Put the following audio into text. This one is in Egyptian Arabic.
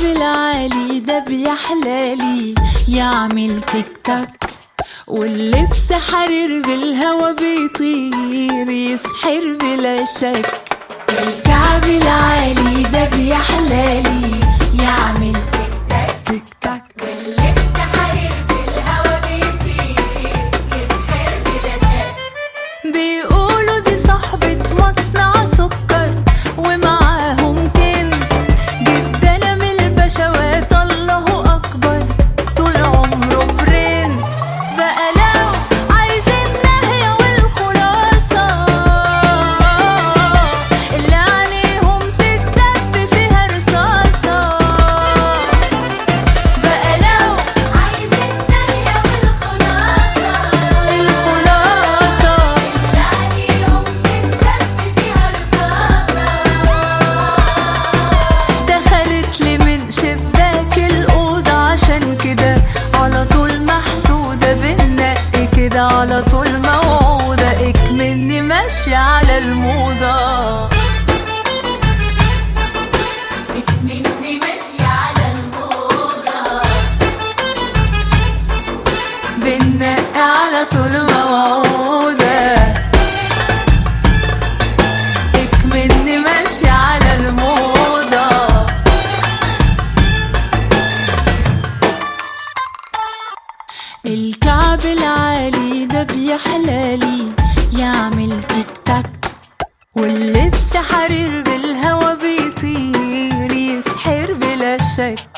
العالي ده بيحلالي يعمل تيك تاك واللبس حرير بالهوا بيطير يسحر بلا شك الكعب العالي ده بيحلالي يعمل تيك تاك تيك تاك واللبس حرير في الهوا بيطير يسحر بلا شك بيقولوا دي صاحبة مصنع سكر ومعاهم كنز جدا من البشوات الله أكبر طول عمره برنس بقى لو عايزين نهية والخلاصة اللي عليهم تتدب فيها رصاصة بقى لو عايزين نهية والخلاصة الخلاصة اللي عليهم تتدب فيها رصاصة دخلت لي من شباك الأوضة عشان كده على طول محسودة بالنق كده على طول موعودة اكملني ماشية على الموضة مني ماشية على الموضة بالنق على طول موعودة اكملني ماشية على الموضة الكعب العالي ده بيحلالي يعمل تيك تاك واللبس حرير بالهوا بيطير يسحر بلا شك